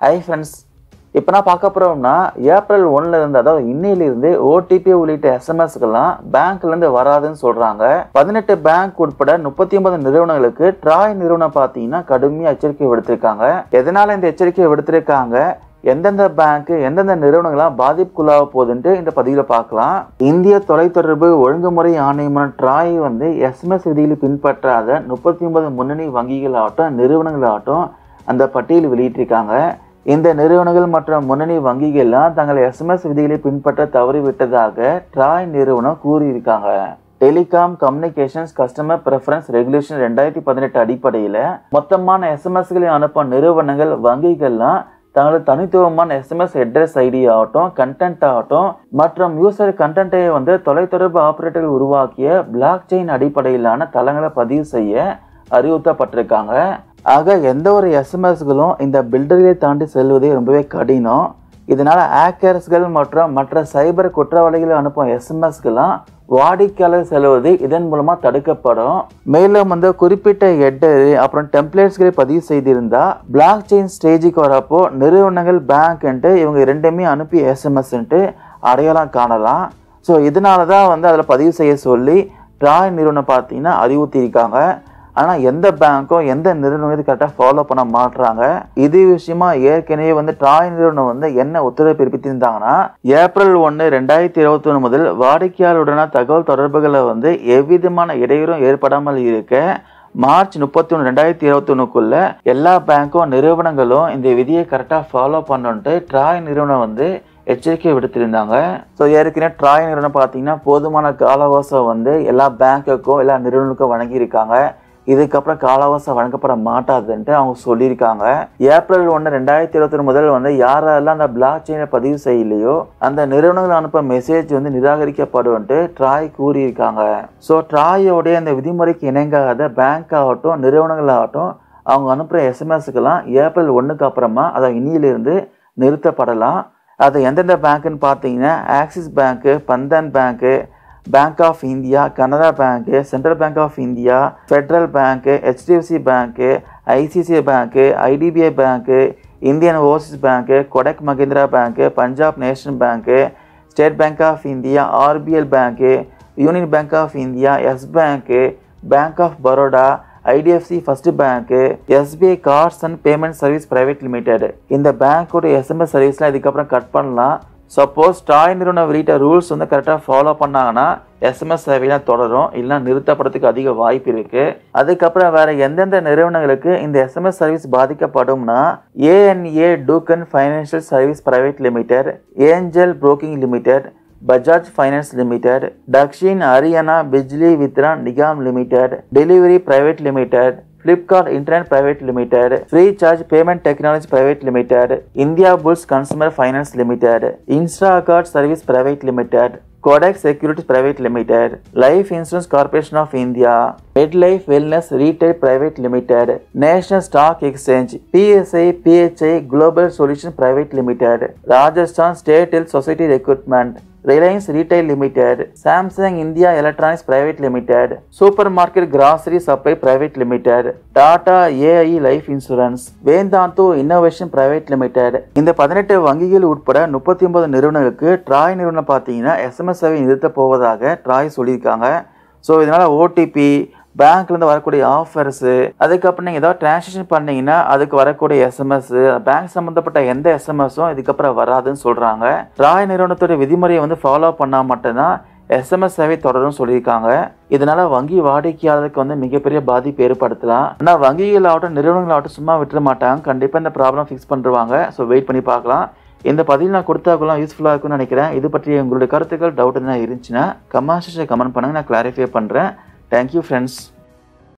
hi friends இப்போ நான் பார்க்க போகிறோம்னா ஏப்ரல் ஒன்ல இருந்து அதாவது இன்னையிலிருந்து ஓடிபி உள்ளிட்ட எஸ்எம்எஸ்க்கெல்லாம் பேங்க்லேருந்து வராதுன்னு சொல்கிறாங்க பதினெட்டு பேங்க் உட்பட முப்பத்தி ஒன்பது நிறுவனங்களுக்கு ட்ராய் நிறுவனம் பார்த்தீங்கன்னா கடுமையாக எச்சரிக்கை விடுத்திருக்காங்க எதனால் இந்த எச்சரிக்கையை விடுத்திருக்காங்க எந்தெந்த பேங்க் எந்தெந்த நிறுவனங்களாம் பாதிப்புக்குள்ளாக போகுதுன்ட்டு இந்த பதிவில் பார்க்கலாம் இந்திய தொலைத்தொடர்பு ஒழுங்குமுறை ஆணையமான ட்ராய் வந்து எஸ்எம்எஸ் விதிகளை பின்பற்றாத முப்பத்தி ஒன்பது முன்னணி வங்கிகளாகட்டும் நிறுவனங்களாகட்டும் அந்த பட்டியல் வெளியிட்டிருக்காங்க இந்த நிறுவனங்கள் மற்றும் முன்னணி வங்கிகள்லாம் தங்கள் எஸ்எம்எஸ் விதிகளை பின்பற்ற தவறிவிட்டதாக ட்ராய் நிறுவனம் கூறியிருக்காங்க telecom communications customer preference regulation ரெண்டாயிரத்தி பதினெட்டு அடிப்படையில் மொத்தமான எஸ்எம்எஸ்களை அனுப்பும் நிறுவனங்கள் வங்கிகள்லாம் தங்களது தனித்துவமான எஸ்எம்எஸ் அட்ரஸ் ஐடி ஆகட்டும் கண்டென்ட் ஆகட்டும் மற்றும் யூசர் கண்டென்ட்டை வந்து தொலைத்தொடர்பு ஆபரேட்டர்கள் உருவாக்கிய பிளாக் செயின் அடிப்படையிலான தளங்களை பதிவு செய்ய அறிவுறுத்தப்பட்டிருக்காங்க ஆக எந்த ஒரு எஸ்எம்எஸ்களும் இந்த பில்டர்களை தாண்டி செல்வதே ரொம்பவே கடினம் இதனால் ஹேக்கர்ஸ்கள் மற்றும் மற்ற சைபர் குற்றவாளிகள் அனுப்பும் எஸ்எம்எஸ்கெல்லாம் வாடிக்கையாளர் செல்வது இதன் மூலமாக தடுக்கப்படும் மேலும் வந்து குறிப்பிட்ட ஹெட்டர் அப்புறம் டெம்ப்ளேட்ஸ்களை பதிவு செய்திருந்தா பிளாக் செயின் ஸ்டேஜுக்கு வரப்போ நிறுவனங்கள் பேங்க்ன்ட்டு இவங்க ரெண்டுமே அனுப்பி எஸ்எம்எஸ்ன்ட்டு அடையாளம் காணலாம் ஸோ இதனால தான் வந்து அதில் பதிவு செய்ய சொல்லி ட்ராய் நிறுவனம் பார்த்தீங்கன்னா அறிவுறுத்தியிருக்காங்க ஆனால் எந்த பேங்க்கும் எந்த நிறுவனம் இது கரெக்டாக ஃபாலோ பண்ண மாட்டுறாங்க இது விஷயமா ஏற்கனவே வந்து ட்ராய் நிறுவனம் வந்து என்ன உத்தரவு பிறப்பித்திருந்தாங்கன்னா ஏப்ரல் ஒன்று ரெண்டாயிரத்தி இருபத்தி ஒன்று முதல் வாடிக்கையாளருடனான தகவல் தொடர்புகளை வந்து எவ்விதமான இடையூறும் ஏற்படாமல் இருக்க மார்ச் முப்பத்தி ஒன்று ரெண்டாயிரத்தி இருபத்தி ஒன்றுக்குள்ள எல்லா பேங்க்கும் நிறுவனங்களும் இந்த விதியை கரெக்டாக ஃபாலோ பண்ணணுன்ட்டு ட்ராய் நிறுவனம் வந்து எச்சரிக்கை விடுத்திருந்தாங்க ஸோ ஏற்கனவே ட்ராய் நிறுவனம் பார்த்தீங்கன்னா போதுமான காலவாசம் வந்து எல்லா பேங்க்குக்கும் எல்லா நிறுவனங்களுக்கும் வழங்கியிருக்காங்க இதுக்கப்புறம் காலவாசம் வழங்கப்பட மாட்டாதுன்ட்டு அவங்க சொல்லியிருக்காங்க ஏப்ரல் ஒன்று ரெண்டாயிரத்தி இருபத்தி முதல் வந்து யாரெல்லாம் அந்த பிளாக் செயினை பதிவு செய்யலையோ அந்த நிறுவனங்கள் அனுப்ப மெசேஜ் வந்து நிராகரிக்கப்படும்ட்டு ட்ராய் கூறியிருக்காங்க ஸோ ட்ராயோடைய அந்த விதிமுறைக்கு இணங்காத பேங்க் ஆகட்டும் நிறுவனங்கள் ஆகட்டும் அவங்க அனுப்புகிற எஸ்எம்எஸ்க்கெல்லாம் ஏப்ரல் ஒன்றுக்கு அப்புறமா அதை இன்னிலிருந்து நிறுத்தப்படலாம் அது எந்தெந்த பேங்க்குன்னு பார்த்தீங்கன்னா Axis Bank Bandhan Bank Bank of India Canara Bank Central Bank of India Federal Bank HDFC Bank ICICI Bank IDBI Bank Indian Overseas Bank Kotak Mahindra Bank Punjab National Bank State Bank of India RBL Bank Union Bank of India Yes Bank Bank of Baroda IDFC First Bank SBI Cards and Payment Service Private Limited இந்த பேங்க்கோட SMS சர்வீஸ்லாம் இதுக்கப்புறம் cut பண்ணலாம் suppose டாய் நிறுவனம் வெளியிட்ட rules வந்து கரெக்டாக follow பண்ணாங்கன்னா SMS சேவையெல்லாம் தொடரும் இல்லைனா நிறுத்தப்படுறதுக்கு அதிக வாய்ப்பு இருக்குது அதுக்கப்புறம் வேறு எந்தெந்த நிறுவனங்களுக்கு இந்த எஸ்எம்எஸ் சர்வீஸ் பாதிக்கப்படும்னா ஏஎன்ஏ டூக்கன் Financial Service Private Limited Angel Broking Limited Bajaj Finance Limited Dakshin Haryana Bijli Vitran Nigam Limited Delivery Private Limited Flipkart Internet Private Limited Freecharge Payment Technology Private Limited Indiabulls Consumer Finance Limited Instakart Service Private Limited Kotak Securities Private Limited Life Insurance Corporation of India Medlife Wellness Retail Private Limited National Stock Exchange PSI PHI Global solution private Limited Rajasthan State Health Society Recruitment Reliance Retail Limited Samsung India Electronics Private Limited Supermarket Grocery Supply Private Limited Tata AI Life Insurance Vedantu Innovation Private Limited இந்த பதினெட்டு வங்கிகள் உட்பட முப்பத்தி ஒன்பது நிறுவனங்களுக்கு TRAI நிறுவனம் பார்த்தீங்கன்னா SMS சேவை நிறுத்தப் போவதாக ட்ராய் சொல்லியிருக்காங்க ஸோ இதனால் ஓடிபி பேங்க்லேருந்து வரக்கூடிய ஆஃபர்ஸு அதுக்கப்புறம் நீங்கள் ஏதாவது ட்ரான்சாக்ஷன் பண்ணீங்கன்னா அதுக்கு வரக்கூடிய எஸ்எம்எஸ் பேங்க் சம்மந்தப்பட்ட எந்த எஸ்எம்எஸும் இதுக்கப்புறம் வராதுன்னு சொல்கிறாங்க ராய் நிறுவனத்துடைய விதிமுறையை வந்து ஃபாலோ பண்ணால் மட்டும்தான் எஸ்எம்எஸ் சேவை தொடரும் சொல்லியிருக்காங்க இதனால வங்கி வாடிக்கையாளருக்கு வந்து மிகப்பெரிய பாதிப்பு ஏற்படுத்தலாம் ஆனால் வங்கிகள் ஆகட்டும் நிறுவனங்கள் ஆகட்டும் சும்மா விட்டுற மாட்டாங்க கண்டிப்பாக இந்த ப்ராப்ளம் ஃபிக்ஸ் பண்ணுவாங்க ஸோ வெயிட் பண்ணி பார்க்கலாம் இந்த பதில் நான் கொடுத்தாக்குலாம் யூஸ்ஃபுல்லாக இருக்கும்னு நினைக்கிறேன் இது பற்றி உங்களுடைய கருத்துக்கள் டவுட் எதுனா இருந்துச்சுன்னா கமெண்ட் செக்ஷனில் கமெண்ட் பண்ணுங்கள் நான் கிளாரிஃபை பண்ணுறேன் தேங்க்யூ ஃப்ரெண்ட்ஸ்